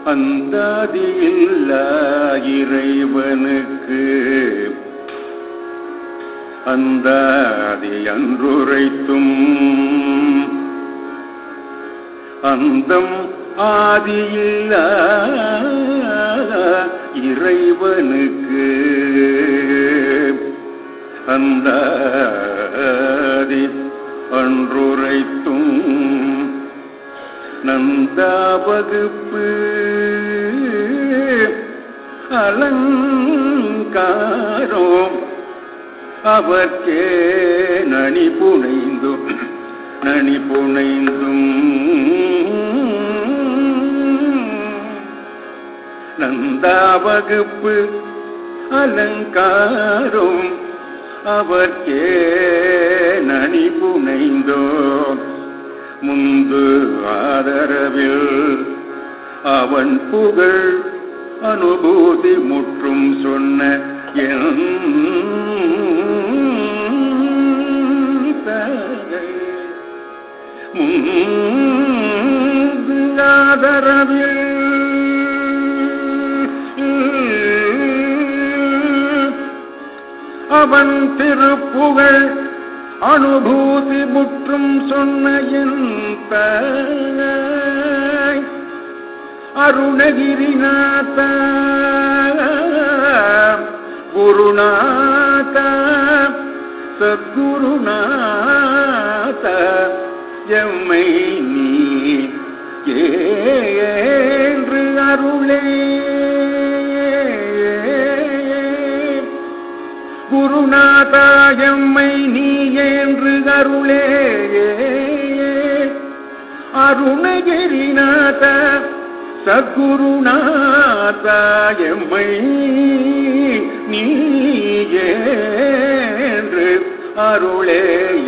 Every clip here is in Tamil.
அந்தாதியில்லா இறைவனுக்கு அந்தாதி அன்றுரைத்தும் அந்தம் ஆதியில்லா இறைவனுக்கு அந்தாதி அன்றுரைத்தும் நந்தா வகுப்பு அலங்காரம் அவர்க்கே நனி புனைந்தும் நனி புனைந்தும் நந்தா வகுப்பு அலங்காரம் அவர்க்கே நனி புனைந்தோம் முந்து ஆதரவில் அவன் புகழ் அனுபூதி முற்றும் சொன்ன என் தகை. முந்து ஆதரவில் அவன் திருப்புகழ் அனுபூதி முற்றும் சொன்ன என் தாய் அருணகிரிநாத குருநாத சத்குருநாத எம்மை நீ ஏன்று அருளே குருநாதாயம்மை நீ என்று அருளே அருணகிரிநாத சத்குருநாதாயம்மை நீ என்று அருளே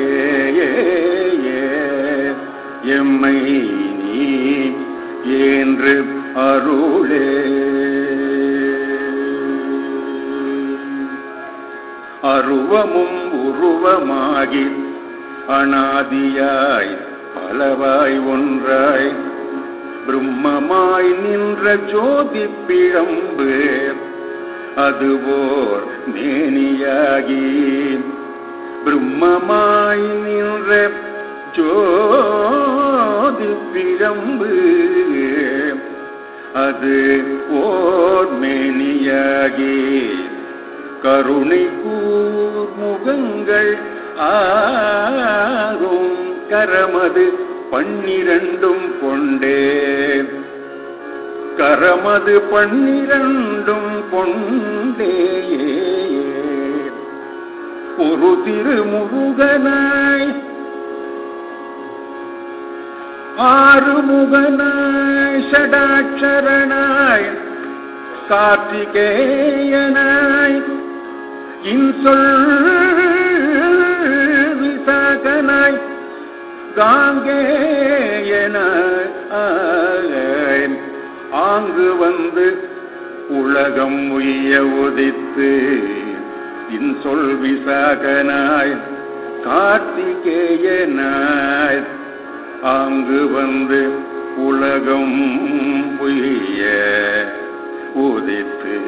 எம்மை நீ என்று அருளே அருவமும் உருவமாகி அனாதியாய் பலவாய் ஒன்றாய் பிரம்மமாய் நின்ற ஜோதி பிழம்பு அதுவோர் மேனியாகி பிரம்மமாய் நின்ற ஜோதி பிழம்பு அது ஓர் மேனியாகி கருணை கூர் முகங்கள் ஆகும் கரமது பன்னிரண்டும் கொண்டே கரமது பன்னிரண்டும் கொண்டே ஒரு திருமுருகனாய் ஆறுமுகனாய் ஷடாட்சரனாய் கார்த்திகேயனாய் இன்சொல் விசாகனாய் காங்கேயனாய் ஆங்கு வந்து உலகம் உய்ய உதித்து இன்சொல் விசாகனாய் கார்த்திகேயனாய் ஆங்கு வந்து உலகம் உய்ய உதித்து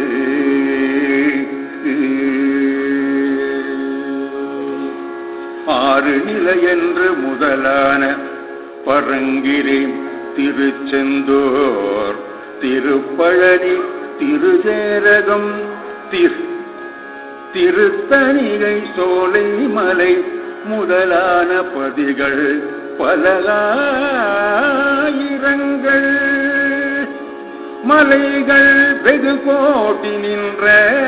ஆறு நிலை என்று முதலான பரங்கிரி திருச்செந்தூர் திருப்பழனி திருஜேரகம் திரு திருத்தணிகை சோலை மலை முதலான பதிகள் பலகாயிரங்கள் மலைகள் வெகு கோட்டி நின்ற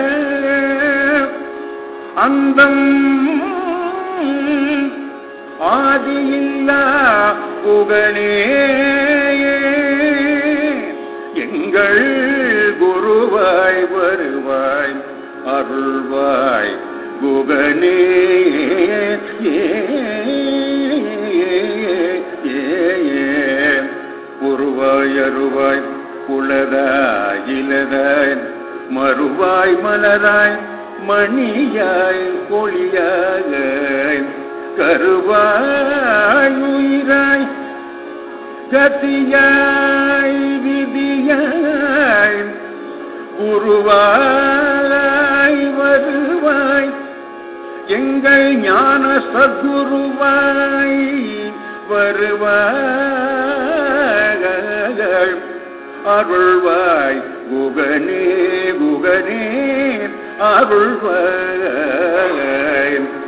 அந்தம் ஆதியில்லா புகழே எங்கள் குருவாய் வருவாய் அருள்வாய் குகனே உருவாய் அருவாய் புலராய் இலராய் மறுவாய் மலராய் மணியாய் ஒளியாக கருவாய் உயிராய் கதியாய் விதியாய் வருவாய் வருவாய் எங்கள் ஞான சத்குருவாய் வருவாய் அருள்வாய் குகனே குகனே அருள்வாய்